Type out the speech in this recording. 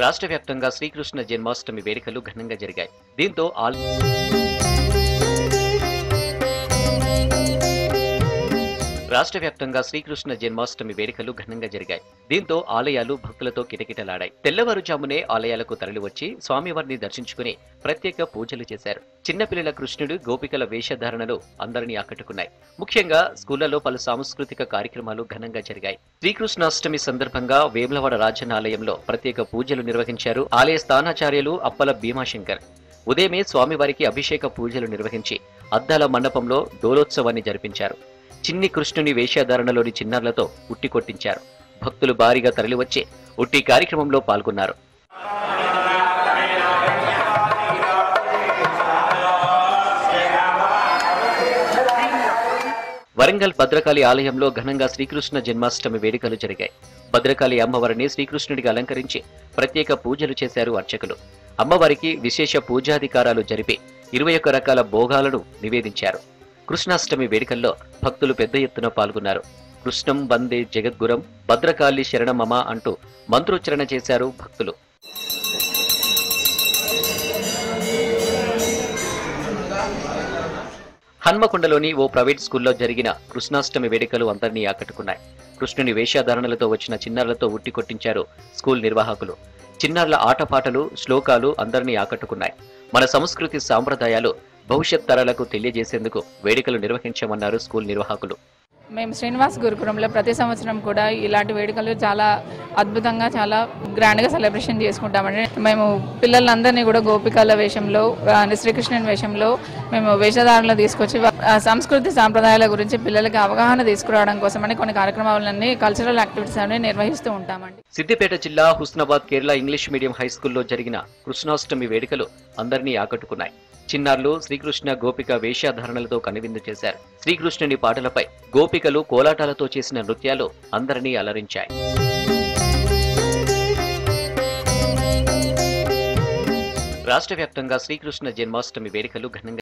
రాష్ట్ర వ్యాప్తంగా శ్రీకృష్ణ జన్మాష్టమి వేడుకలు ఘనంగా జరిగాయి దీంతో ఆల్ రాష్ట్ర వ్యాప్తంగా శ్రీకృష్ణ జన్మాష్టమి వేడుకలు ఘనంగా జరిగాయి దీంతో ఆలయాలు భక్తులతో కిటకిటలాడాయి తెల్లవారుజామునే ఆలయాలకు తరలివచ్చి స్వామివారిని దర్శించుకుని ప్రత్యేక పూజలు చేశారు చిన్నపిల్లల కృష్ణుడు గోపికల వేషధారణలు అందరినీ ఆకట్టుకున్నాయి ముఖ్యంగా స్కూళ్లలో పలు సాంస్కృతిక కార్యక్రమాలు ఘనంగా జరిగాయి శ్రీకృష్ణాష్టమి సందర్భంగా వేములవాడ రాజన్న ఆలయంలో ప్రత్యేక పూజలు నిర్వహించారు ఆలయ స్థానాచార్యులు అప్పల భీమాశంకర్ ఉదయమే స్వామివారికి అభిషేక పూజలు నిర్వహించి అద్దాల మండపంలో డోలోత్సవాన్ని జరిపించారు చిన్ని కృష్ణుని వేషధారణలోని చిన్నారులతో ఉట్టి కొట్టించారు భక్తులు భారీగా తరలివచ్చి ఉట్టి కార్యక్రమంలో పాల్గొన్నారు వరంగల్ భద్రకాళి ఆలయంలో ఘనంగా శ్రీకృష్ణ జన్మాష్టమి వేడుకలు జరిగాయి భద్రకాళి అమ్మవారిని శ్రీకృష్ణుడిగా అలంకరించి ప్రత్యేక పూజలు చేశారు అర్చకులు అమ్మవారికి విశేష పూజాధికారాలు జరిపి ఇరవై ఒక్క రకాల భోగాలను నివేదించారు కృష్ణాష్టమి వేడుకల్లో భక్తులు పెద్ద ఎత్తున పాల్గొన్నారు కృష్ణం వందే జగద్గురం భద్రకాళి శరణమమ అంటూ మంత్రోచ్చరణ చేశారు భక్తులు హన్మకొండలోని ఓ ప్రైవేట్ స్కూల్లో జరిగిన కృష్ణాష్టమి వేడుకలు అందరినీ ఆకట్టుకున్నాయి కృష్ణుని వేషధారణలతో వచ్చిన చిన్నారులతో ఉట్టి కొట్టించారు స్కూల్ నిర్వాహకులు చిన్నారుల ఆటపాటలు శ్లోకాలు అందరినీ ఆకట్టుకున్నాయి మన సంస్కృతి సాంప్రదాయాలు భవిష్యత్ తరాలకు తెలియజేసేందుకు వేడుకలు నిర్వహించామన్నారు స్కూల్ నిర్వాహకులు మేము శ్రీనివాస్ గురుకులంలో ప్రతి సంవత్సరం కూడా ఇలాంటి వేడుకలు చాలా అద్భుతంగా చాలా గ్రాండ్గా సెలబ్రేషన్ చేసుకుంటామండి మేము పిల్లలందరినీ కూడా గోపికల వేషంలో ఆ, శ్రీకృష్ణుని వేషంలో మేము వేషధారణలు తీసుకొచ్చి వా- ఆ, సంస్కృతి సాంప్రదాయాల గురించి పిల్లలకి అవగాహన తీసుకురావడం కోసమని కొన్ని కార్యక్రమాలన్నీ కల్చరల్ యాక్టివిటీస్ అనేవి నిర్వహిస్తూ ఉంటామండి సిద్దిపేట జిల్లా Husnabad Kerala English medium high స్కూల్లో జరిగిన కృష్ణాష్టమి వేడుకలు అందరినీ ఆకట్టుకున్నాయి చిన్నారులు శ్రీకృష్ణ గోపిక వేషధారణలతో కనువిందు చేశారు శ్రీకృష్ణుని పాటలపై గోపికలు కోలాటాలతో చేసిన నృత్యాలు అందరినీ అలరించాయి రాష్ట్ర వ్యాప్తంగా శ్రీకృష్ణ జన్మాష్టమి వేడుకలు ఘనంగా